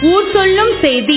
ஊர் சொல்லும் செய்தி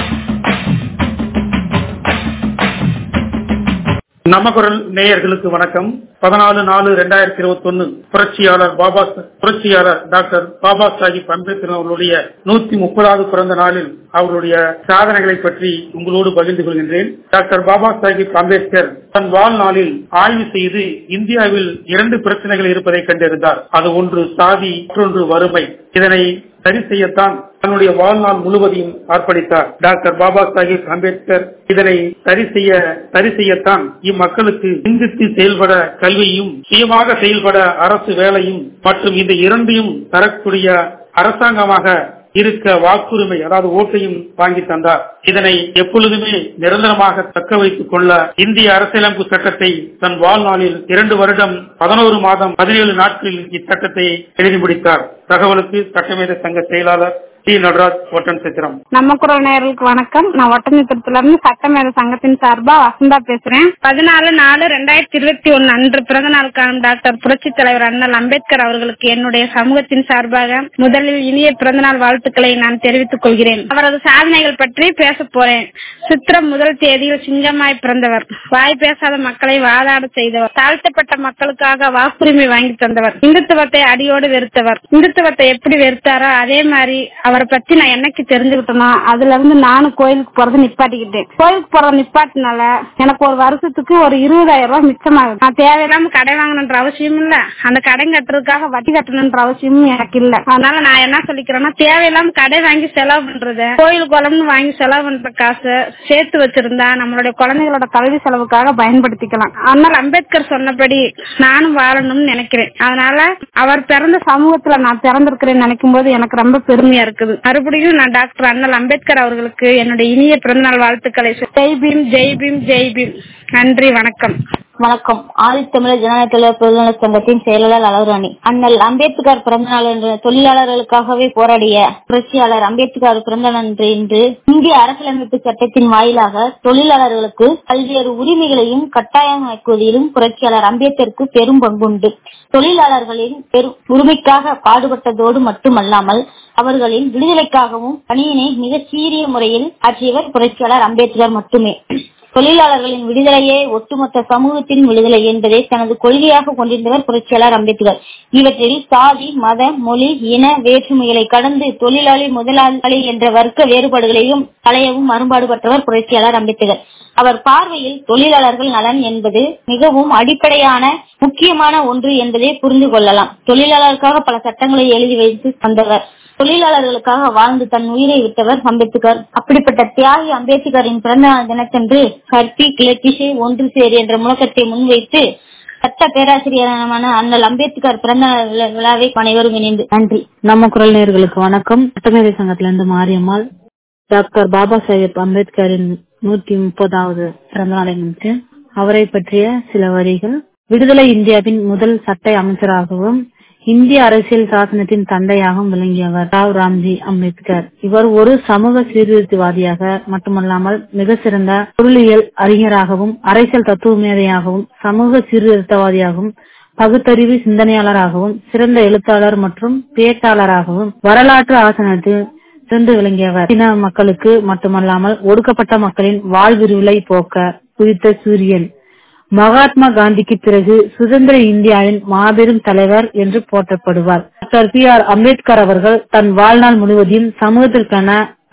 நம்ம குரல் நேயர்களுக்கு வணக்கம் பதினாலு நாலு ரெண்டாயிரத்தி இருபத்தி ஒன்னு புரட்சியாளர் பாபா புரட்சியாளர் டாக்டர் பாபா சாஹிப் அம்பேத்கர் அவர்களுடைய நூத்தி முப்பதாவது பிறந்த நாளில் அவருடைய சாதனைகளை பற்றி உங்களோடு பகிர்ந்து கொள்கின்றேன் டாக்டர் பாபா சாஹிப் அம்பேத்கர் தன் வாழ்நாளில் ஆய்வு செய்து இந்தியாவில் இரண்டு பிரச்சனைகள் இருப்பதை கண்டிருந்தார் அது ஒன்று சாதி மற்றொன்று வறுமை இதனை சரி செய்யத்தான் தன்னுடைய வாழ்நாள் முழுவதையும் அர்ப்பணித்தார் டாக்டர் பாபா சாஹிப் அம்பேத்கர் இதனை சரி செய்ய சரி செய்யத்தான் இம்மக்களுக்கு சிந்தித்து செயல்பட கல்வியும் சுயமாக செயல்பட அரசு வேலையும் மற்றும் இந்த இரண்டையும் தரக்கூடிய அரசாங்கமாக இருக்க வாக்குரிமை அதாவது ஓட்டையும் வாங்கி தந்தார் இதனை எப்பொழுதுமே நிரந்தரமாக தக்க வைத்துக் கொள்ள இந்திய அரசியலமைப்பு சட்டத்தை தன் வாழ்நாளில் இரண்டு வருடம் பதினோரு மாதம் பதினேழு நாட்களில் இச்சட்டத்தை எழுதி முடித்தார் தகவலுக்கு சட்டமேத சங்க செயலாளர் டி நடராஜ் ஒட்டன் சித்திரம் நம்ம குரல் நேயர்களுக்கு வணக்கம் நான் ஒட்டஞ்சத்திரத்துல இருந்து சட்டமேத சங்கத்தின் சார்பா வசந்தா பேசுறேன் பதினாலு நாலு ரெண்டாயிரத்தி இருபத்தி ஒன்னு அன்று பிறந்த நாள் காணும் டாக்டர் புரட்சி தலைவர் அண்ணல் அம்பேத்கர் அவர்களுக்கு என்னுடைய சமூகத்தின் சார்பாக முதலில் இனிய பிறந்தநாள் வாழ்த்துக்களை நான் தெரிவித்துக் கொள்கிறேன் அவரது சாதனைகள் பற்றி பேச போறேன் சித்திரம் முதல் தேதியில் சிங்கமாய் பிறந்தவர் வாய் பேசாத மக்களை வாதாட செய்தவர் தாழ்த்தப்பட்ட மக்களுக்காக வாக்குரிமை வாங்கி தந்தவர் இந்துத்துவத்தை அடியோடு வெறுத்தவர் இந்துத்துவத்தை எப்படி வெறுத்தாரோ அதே மாதிரி அவரை பத்தி நான் என்னைக்கு தெரிஞ்சுக்கிட்டேனோ அதுல இருந்து நானும் கோயிலுக்கு போறது நிப்பாட்டிக்கிட்டேன் கோயிலுக்கு போறது நிப்பாட்டினால எனக்கு ஒரு வருஷத்துக்கு ஒரு இருபதாயிரம் ரூபாய் மிச்சமாகுது நான் தேவையில்லாம கடை வாங்கணுன்ற அவசியம் இல்ல அந்த கடை கட்டுறதுக்காக வட்டி கட்டணுன்ற அவசியமும் எனக்கு இல்ல அதனால நான் என்ன சொல்லிக்கிறேன்னா தேவையில்லாம கடை வாங்கி செலவு பண்றது கோயில் குளம்னு வாங்கி செலவு பண்ற காசு சேர்த்து வச்சிருந்தா நம்மளுடைய குழந்தைகளோட கல்வி செலவுக்காக பயன்படுத்திக்கலாம் ஆனால் அம்பேத்கர் சொன்னபடி நானும் வாழணும்னு நினைக்கிறேன் அதனால அவர் பிறந்த சமூகத்துல நான் பிறந்திருக்கிறேன்னு நினைக்கும் போது எனக்கு ரொம்ப பெருமையா இருக்குது மறுபடியும் நான் டாக்டர் அண்ணல் அம்பேத்கர் அவர்களுக்கு என்னுடைய இனிய பிறந்தநாள் வாழ்த்துக்களை ஜெய் பீம் ஜெய் பீம் ஜெய் பீம் நன்றி வணக்கம் வணக்கம் ஆதித்தமிழர் ஜனநாயக தொழிலாளர் பொதுநல சங்கத்தின் செயலாளர் அலவராணி அண்ணல் அம்பேத்கர் பிறந்தநாள் என்று தொழிலாளர்களுக்காகவே போராடிய புரட்சியாளர் அம்பேத்கர் பிறந்த நாள் இன்று இந்திய அரசியலமைப்பு சட்டத்தின் வாயிலாக தொழிலாளர்களுக்கு பல்வேறு உரிமைகளையும் கட்டாயமாக்குவதிலும் புரட்சியாளர் அம்பேத்கருக்கு பெரும் பங்குண்டு தொழிலாளர்களின் பெரும் உரிமைக்காக பாடுபட்டதோடு மட்டுமல்லாமல் அவர்களின் விடுதலைக்காகவும் பணியினை மிக சீரிய முறையில் ஆற்றியவர் புரட்சியாளர் அம்பேத்கர் மட்டுமே தொழிலாளர்களின் விடுதலையே ஒட்டுமொத்த சமூகத்தின் விடுதலை என்பதை தனது கொள்கையாக கொண்டிருந்தவர் புரட்சியாளர் அம்பேத்கர் இவற்றில் சாதி மத மொழி இன வேற்றுமைகளை கடந்து தொழிலாளி முதலாளி என்ற வர்க்க வேறுபாடுகளையும் களையவும் மறுபாடுபட்டவர் புரட்சியாளர் அம்பேத்கர் அவர் பார்வையில் தொழிலாளர்கள் நலன் என்பது மிகவும் அடிப்படையான முக்கியமான ஒன்று என்பதை புரிந்து கொள்ளலாம் தொழிலாளருக்காக பல சட்டங்களை எழுதி வைத்து வந்தவர் தொழிலாளர்களுக்காக வாழ்ந்து தன் உயிரை விட்டவர் அம்பேத்கர் அப்படிப்பட்ட தியாகி அம்பேத்கரின் பிறந்த நாள் தினத்தன்று கற்பி கிளர்ச்சிசை ஒன்று சேர் என்ற முழக்கத்தை முன்வைத்து சட்ட பேராசிரியரான அண்ணல் அம்பேத்கர் பிறந்த நாள் விழாவை அனைவரும் இணைந்து நன்றி நம்ம குரல் நேர்களுக்கு வணக்கம் சட்டமேதை சங்கத்துல இருந்து மாரியம்மாள் டாக்டர் பாபா சாஹேப் அம்பேத்கரின் நூத்தி முப்பதாவது பிறந்த நாளை முன்னிட்டு அவரை பற்றிய சில வரிகள் விடுதலை இந்தியாவின் முதல் சட்ட அமைச்சராகவும் இந்திய அரசியல் சாசனத்தின் தந்தையாகவும் விளங்கியவர் ராவ் ராம்ஜி அம்பேத்கர் இவர் ஒரு சமூக சீர்திருத்தவாதியாக மட்டுமல்லாமல் மிக சிறந்த பொருளியல் அறிஞராகவும் அரசியல் தத்துவ மேதையாகவும் சமூக சீர்திருத்தவாதியாகவும் பகுத்தறிவு சிந்தனையாளராகவும் சிறந்த எழுத்தாளர் மற்றும் பேட்டாளராகவும் வரலாற்று ஆசனத்தில் சிறந்து விளங்கியவர் இன மக்களுக்கு மட்டுமல்லாமல் ஒடுக்கப்பட்ட மக்களின் வாழ்விருளை போக்க குறித்த சூரியன் மகாத்மா காந்திக்கு பிறகு சுதந்திர இந்தியாவின் மாபெரும் தலைவர் என்று போற்றப்படுவார் டாக்டர் பி ஆர் அம்பேத்கர் அவர்கள் தன் வாழ்நாள் முழுவதையும் சமூகத்திற்கான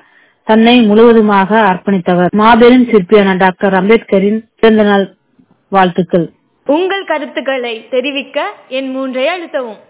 தன்னை முழுவதுமாக அர்ப்பணித்தவர் மாபெரும் சிற்பியான டாக்டர் அம்பேத்கரின் பிறந்த நாள் வாழ்த்துக்கள் உங்கள் கருத்துக்களை தெரிவிக்க என் மூன்றை அழுத்தவும்